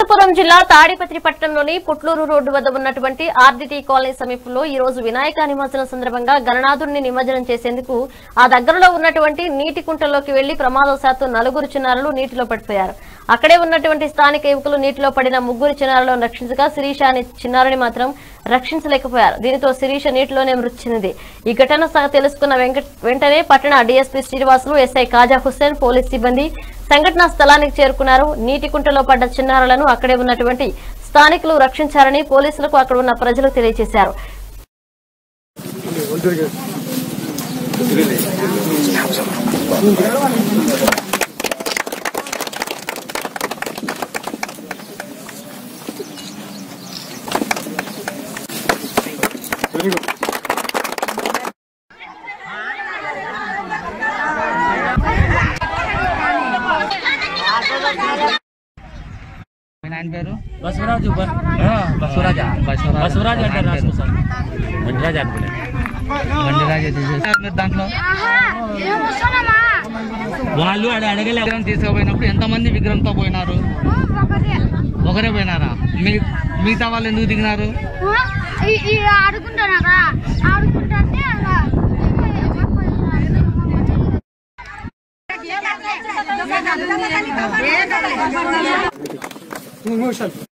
అనంతపురం జిల్లా తాడిపత్రి పట్టణంలోని పుట్లూరు రోడ్డు వద్ద ఉన్నటువంటి ఆర్డిటి కాలనీ సమీపంలో ఈ రోజు వినాయక నిమజ్జనం సందర్భంగా గణనాథుడిని నిమజ్జనం చేసేందుకు ఆ దగ్గరలో ఉన్నటువంటి నీటి కుంటలోకి వెళ్లి ప్రమాదవశాత్తు నలుగురు చిన్నారులు నీటిలో పడిపోయారు అక్కడే ఉన్నటువంటి స్థానిక యువకులు నీటిలో పడిన ముగ్గురు చిన్నారులను రక్షించగా శిరీష అనే చిన్నారుని మాత్రం రక్షించలేకపోయారు దీనితో శిరీష నీటిలోనే మృతి చెందింది ఈ ఘటన స- తెలుసుకున్న వెంకట వెంటనే పట్టణ DSP Srinivasulu SI Khaja Hussain police సిబ్బంది సంఘటనా స్థలానికి చేరుకున్నారు నీటి కుంటలో పడ్డ చిన్నారులను అక్కడే ఉన్నటువంటి స్థానికులు రక్షించారని పోలీసులకు అక్కడ ఉన్న ప్రజలు తెలియజేశారు మీ నాయన పేరు బసవరాజు బ- ఆ, బసవరాజా బసవరాజు బసవరాజు అంటారు రాసుకో సార్ వెంకటరాజు అనుకునే బండిరాజు తీసేసి మీరు దాంట్లో వాళ్ళు ఆడ అడగలే విగ్రహం తీసుకుపోయినప్పుడు ఎంతమంది విగ్రహంతో పోయినారు ఒకరే పోయినారా మీ మిగతా వాళ్ళు ఎందుకు దిగినారు ఆడుకుంటున్నారా ఆడుకుంటుంటే అలా మూడు నిమిషాలు